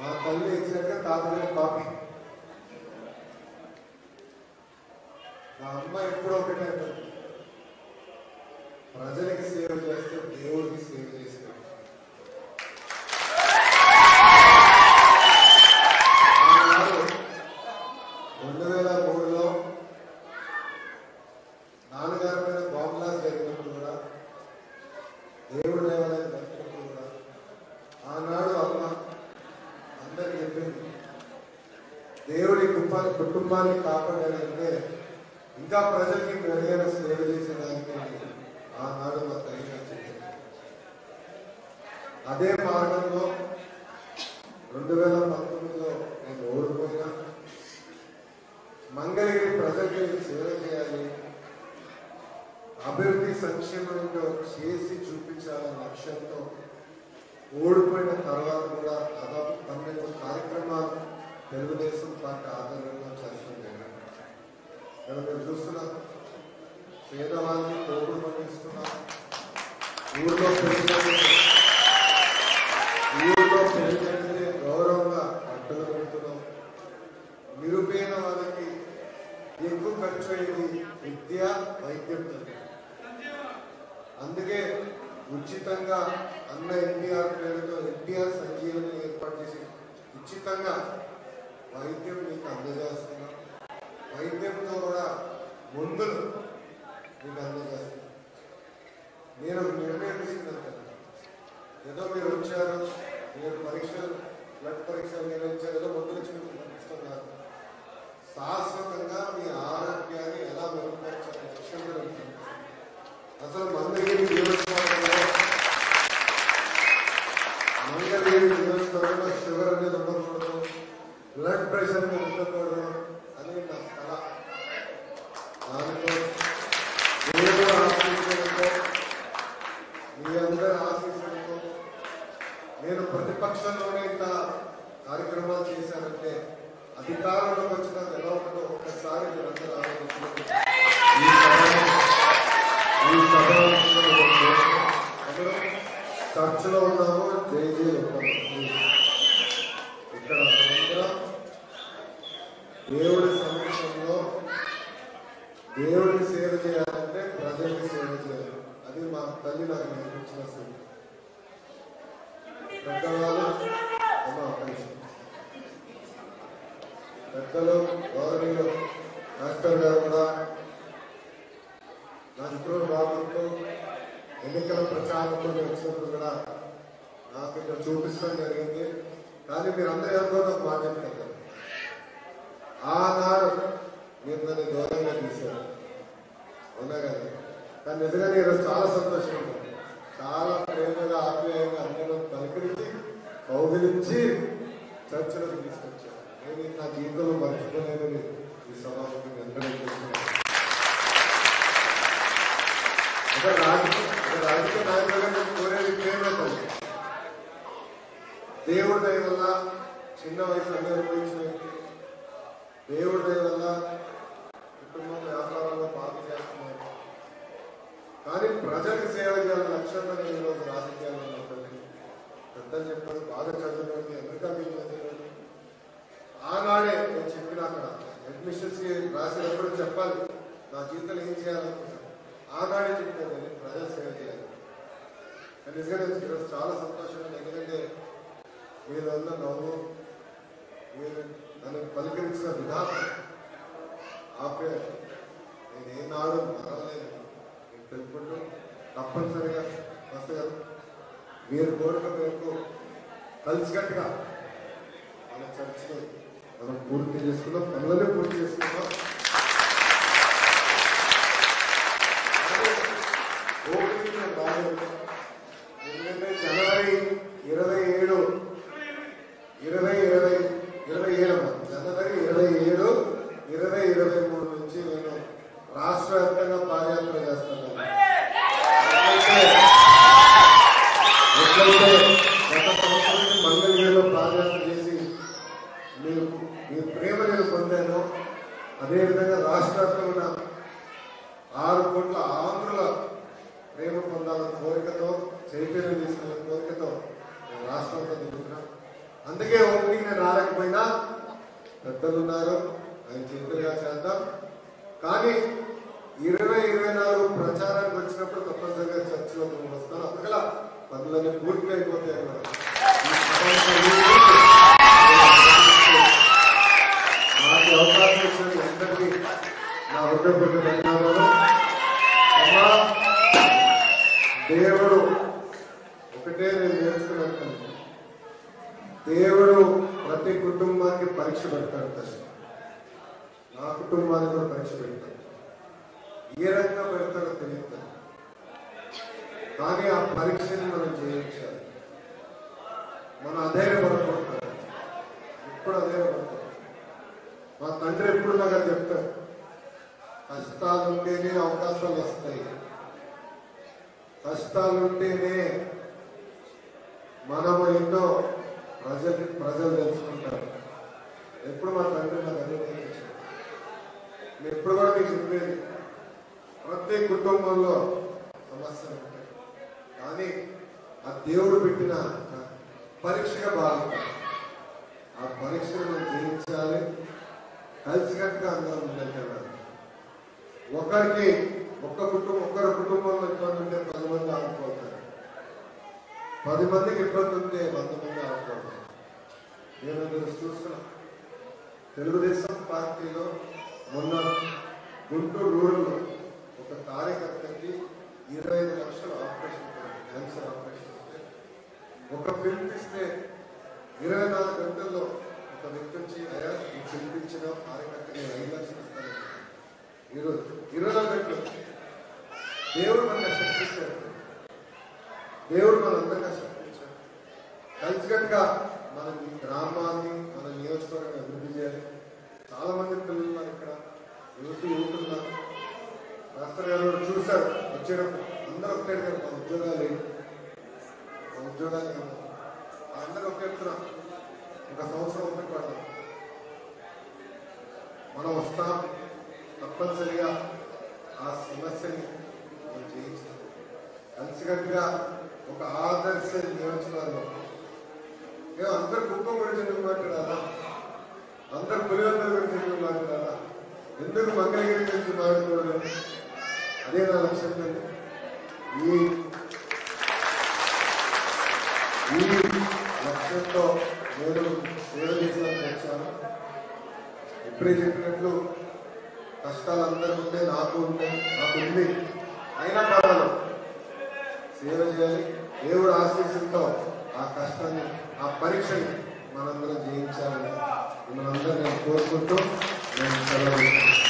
మా తల్లి ఇచ్చినాక తాతగారి కాపీ మా అమ్మ ఎప్పుడో ఒకటే అంటుంది. ప్రజలకి సేవ చేస్తే దేవుడికి సేవ చేస్తే ఆనాడు రెండు వేల మూడులో నాన్నగారి మీద బాంబ్లాస్ జరిగినప్పుడు కూడా దేవుడు దేవాలయం జరిగినప్పుడు కూడా ఆనాడు అమ్మ అందరికి చెప్పింది దేవుడి కుటుంబాన్ని కుటుంబాన్ని కాపాడాలంటే ఇంకా ప్రజలకి మెరుగైన సేవ చేసేదానికి ఆనాడు మా తల్లి గారు చెప్పింది అదే మార్గంలో రెండు వేల పంతొమ్మిదిలో నేను ఓడిపోయినా మంగళగిరి ప్రజలకి సేవ చేయాలి అభివృద్ధి సంక్షేమంలో చేసి చూపించాలనే లక్ష్యంతో ఓడిపోయిన తర్వాత కూడా దాదాపు పన్నెండు కార్యక్రమాలు తెలుగుదేశం పార్టీ ఆధ్వర్యంలో చేస్తాం జరిగింది ఇక్కడ మీరు చూస్తున్నారు పేదవాళ్ళని తోపుడు పండిస్తున్నాం ఊర్లో పెళ్లి ఊర్లో పెళ్లి జరిగితే గౌరవంగా బట్టలు పెడుతున్నాం నిరుపేద వాళ్ళకి ఎక్కువ ఖర్చు అయ్యేది విద్య వైద్యం తప్ప. అందుకే ఉచితంగా అన్న ఎన్టీఆర్ పేరుతో ఎన్టీఆర్ సంజీవని ఏర్పాటు చేసి ఉచితంగా వైద్యం మీకు అందజేస్తున్నాం వైద్యంతో కూడా మందులు మీకు అందజేస్తున్నాం నేను ఒక నిర్ణయం తీసుకున్నాను కదా ఏదో మీరు వచ్చారు మీరు పరీక్షలు బ్లడ్ పరీక్షలు నిర్వహించారు ఏదో మందులు ఇచ్చి మీకు పంపిస్తున్నారు శాశ్వతంగా మీ ఆరోగ్యాన్ని ఎలా మెరుగుపరచాలి లక్ష్యంగా ఉంటుంది అసలు మంగళగిరి నియోజకవర్గంలో మంగళగిరి నియోజకవర్గంలో షుగర్ అనేది ఉండకూడదు బ్లడ్ ప్రెషర్ అనేది ఉండకూడదు అని నా కళ దానిలో దేవుడు ఆశీస్సులతో మీ అందరి ఆశీస్సులతో నేను ప్రతిపక్షంలోనే ఇంత కార్యక్రమాలు చేశానంటే అధికారంలోకి వచ్చిన ఎలా ఉంటుందో ఒక్కసారి మీరందరూ ఆలోచించుకోండి ఈ సభలో ఈ సభలో అందరూ చర్చలో ఉన్నాము జై జై ఉన్నాము ఇక్కడ అందరం దేవుడి సమక్షంలో దేవుడికి సేవ చేయాలంటే ప్రజలకి సేవ చేయాలి అది మా తల్లి నాకు నేర్పించిన సేవ పెద్దవాళ్ళు అమ్మ ఒక్క నిమిషం. పెద్దలు గౌరవీయులు మాస్టర్ గారు కూడా నా మిత్రుడు బాబుతో ఎన్నికల ప్రచారంలో నేను వచ్చినప్పుడు కూడా నాకు ఇక్కడ చూపించడం జరిగింది కానీ మీరందరూ ఎవరికో ఒక మాట చెప్పారు ఆనాడు మీరు నన్ను దూరంగా తీశారు అవునా కదా కానీ నిజంగానే ఈరోజు చాలా సంతోషంగా ఉంది చాలా ప్రేమగా ఆప్యాయంగా అందరూ పలకరించి కౌగిలించి చర్చలకు తీసుకొచ్చారు నేను ఇది నా జీవితంలో మర్చిపోలేదని ఈ సభకు ఎంతో ఒక రాజకీయ ఒక రాజకీయ నాయకులుగా నేను కోరేది ప్రేమ తల్లి దేవుడి దయ వల్ల చిన్న వయసు అనుభవించిన వ్యక్తి దేవుడి దయ వల్ల కుటుంబం వ్యాపారంలో పాలు చేస్తున్నారు కానీ ప్రజలకు సేవ చేయాలని లక్ష్యంగా నేను ఈరోజు రాజకీయాల్లో ఉన్నప్పటికీ పెద్దలు చెప్పారు బాగా చదివినది అమెరికా మీకు చదివినది ఆనాడే నేను చెప్పిన అక్కడ అడ్మిషన్స్ కి రాసినప్పుడు చెప్పాలి నా జీవితంలో ఏం చేయాలనుకుంటున్నాను ఆనాడే చెప్పాను నేను ప్రజలు సేవ చేయాలి కానీ నిజంగా నేను ఈరోజు చాలా సంతోషంగా ఉంది. ఎందుకంటే మీరు వల్ల నవ్వు మీరు నన్ను పలికరించిన విధానం ఆపే నేను ఏనాడు మరవలేదు నేను తెలుపుకుంటూ తప్పనిసరిగా మస్తు గారు మీరు కోరిక మేరకు కలిసికట్టుగా మన చర్చలో మనం పూర్తి చేసుకున్నాం పనులనే పూర్తి చేసుకున్నాం కానీ ఓపిక నేను బాగాలేదు. ఎందుకంటే జనవరి ఇరవై ఏడు ఇరవై ఇరవై ఇరవై ఏడు జనవరి ఇరవై ఏడు ఇరవై ఇరవై మూడు నుంచి నేను రాష్ట్ర వ్యాప్తంగా పాదయాత్ర చేస్తున్నాను ఎట్లయితే ఎట్లయితే గత సంవత్సరం మంగళగిరిలో పాదయాత్ర చేసి మీరు మీ ప్రేమ నేను పొందాను అదేవిధంగా రాష్ట్ర వ్యాప్తంగా ఉన్న ఆరు కోట్ల ఆంధ్రుల ప్రేమ పొందాలన్న కోరికతో చైతన్యం తీసుకున్న కోరికతో నేను రాష్ట్రంతో దిగుతున్నాను అందుకే ఒకటి పెద్దలు ఉన్నారు ఆయన చెప్పినగా చేద్దాం కానీ ఇరవై ఇరవై నాలుగు ప్రచారానికి వచ్చినప్పుడు తప్పనిసరిగా చర్చలో నేను వస్తాను అందుకల పనులన్నీ పూర్తి అయిపోతాయి అన్నారు. ఈ సమావేశం నాకు అవకాశం ఇచ్చిన అందరికీ నా హృదయపూర్వక ధన్యవాదాలు అమ్మా దేవుడు ఒకటే నేను నేర్చుకున్నాను దేవుడు ప్రతి కుటుంబానికి పరీక్ష పెడతాడు తల్లి నా కుటుంబానికి కూడా పరీక్ష పెడతాడు ఏ రకంగా పెడతాడో తెలియదు తల్లి. కానీ ఆ పరీక్షని మనం జయించాలి మనం అధైర్యపడకూడదు ఇప్పుడు అధైర్యపడతాం మా తండ్రి ఎప్పుడు నాకు అది చెప్తాడు కష్టాలు ఉంటేనే అవకాశాలు వస్తాయి కష్టాలు ఉంటేనే మనము ఎన్నో ప్రజలు ప్రజలు తెలుసుకుంటారు ఎప్పుడు మా తండ్రి నాకు అదే నేర్పించాడు నేను ఎప్పుడు కూడా మీకు చెప్పేది ప్రతి కుటుంబంలో సమస్యలు ఉంటాయి కానీ ఆ దేవుడు పెట్టిన పరీక్షగా భావించాలి ఆ పరీక్షను మనం జయించాలి కలిసికట్టుగా అందరం ముందుకెళ్ళాలి ఒకరికి ఒక్క కుటుంబం ఒక్కరి కుటుంబంలో ఇబ్బంది ఉంటే పది మంది ఆడుకోతారు పది మందికి ఇబ్బంది ఉంటే వంద మంది ఆడుకోతారు నేను మీరు చూస్తున్నా తెలుగుదేశం పార్టీలో మొన్న గుంటూరు రూరల్లో ఒక కార్యకర్తకి ఇరవై ఐదు లక్షల ఆపరేషన్ క్యాన్సర్ ఆపరేషన్ ఉంటే ఒక పిలిపిస్తే ఇరవై నాలుగు గంటల్లో ఒక వ్యక్తి వచ్చి అయ్యా నువ్వు పిలిపించిన కార్యకర్త నేను ఐదు లక్షలు ఇస్తాను ఈరోజు ఇరవై నాలుగు గంటలు దేవుడు మన శక్తించాడు దేవుడు మన అందంగా శక్తించాడు కలిసికట్టుగా మనం ఈ గ్రామాన్ని మన నియోజకవర్గాన్ని అభివృద్ధి చేయాలి చాలా మంది పిల్లలు ఉన్నారు ఇక్కడ యువతి యువకులు ఉన్నారు మాస్టర్ గారు కూడా చూశారు వచ్చేటప్పుడు అందరూ ఒకటే అడిగారు, మా ఉద్యోగాలు ఏంటి? మా ఉద్యోగాలు ఏమో అందరూ ఒకే చెప్తున్నాం ఒక సంవత్సరం ఒకటి పడదాం మనం వస్తాం తప్పనిసరిగా ఆ సమస్యని మనం జయించాలి కలిసికట్టుగా ఒక ఆదర్శ నియోజకవర్గం ఏ అందరు కుప్పం గురించి ఎందుకు మాట్లాడాలా అందరు పులివెందుల గురించి ఎందుకు మాట్లాడాలా ఎందుకు మంగళగిరి గురించి మాట్లాడకూడదు అదే నా లక్ష్యం అండి ఈ ఈ లక్ష్యంతో నేను సేవ చేసేందుకు వచ్చాను ఇప్పుడే చెప్పినట్లు కష్టాలు అందరూ ఉంటే నాకు ఉంటాయి నాకు ఉంది అయినా పర్వాలేదు సేవ చేయాలి దేవుడు ఆశీస్సులతో ఆ కష్టాన్ని ఆ పరీక్షని మనందరం జయించాలని మనందరం నేను కోరుకుంటూ నేను సెలవు తీసుకుంటాను.